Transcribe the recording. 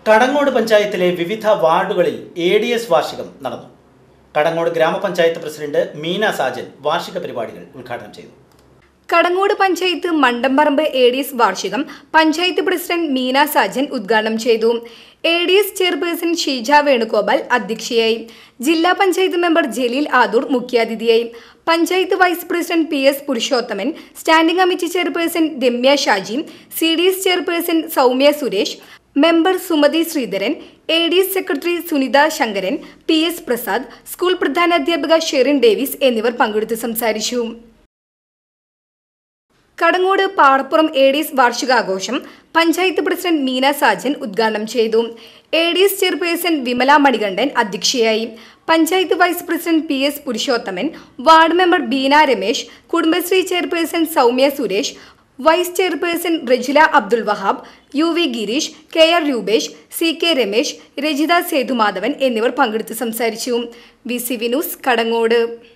കടങ്ങോട് പഞ്ചായത്തിലെ വിവിധ വാർഡുകളിൽ എ ഡി എസ് വാർഷികം നടന്നു കടങ്ങോട് ഗ്രാമപഞ്ചായത്ത് പ്രസിഡന്റ് മീന സാജൻ വാർഷിക പരിപാടികൾ ഉദ്ഘാടനം ചെയ്തു Kadangode panchayat Mandamparambu A D S വാർഷികം പഞ്ചായത്ത് പ്രസിഡന്റ് മീന സാജൻ ഉദ്ഘാടനം ചെയ്തു A D S chairperson Sheeja Venugopal അധ്യക്ഷയായി ജില്ലാ പഞ്ചായത്ത് മെമ്പർ ജലീൽ ആദൂർ മുഖ്യാതിഥിയായി panchayat vice president P S Purushothaman standing committee chairperson Ramya Shaji C D S chairperson Soumya Suresh member Sumathi Sreedharan A D S secretary Sunitha Sankaran P S Prasad school പ്രധാനാധ്യാപിക ഷെറിൻ ഡേവിസ് എന്നിവർ പങ്കെടുത്ത് സംസാരിച്ചു Kadangode Parappuram A D S വാർഷികാഘോഷം പഞ്ചായത്ത് പ്രസിഡന്റ് മീന സാജൻ ഉദ്ഘാടനം ചെയ്തു A D S chairperson Vimala Manikandan അധ്യക്ഷയായി panchayat vice president P S Purushothaman ward member Beena Ramesh Kudumbashree chairperson Soumya Suresh vice chairperson Rajila Abdul Wahab U V Gireesh K R Roopesh C K Ramesh Rajitha Sethumadhavan എന്നിവർ പങ്കെടുത്ത് സംസാരിച്ചു V C V news Kadangode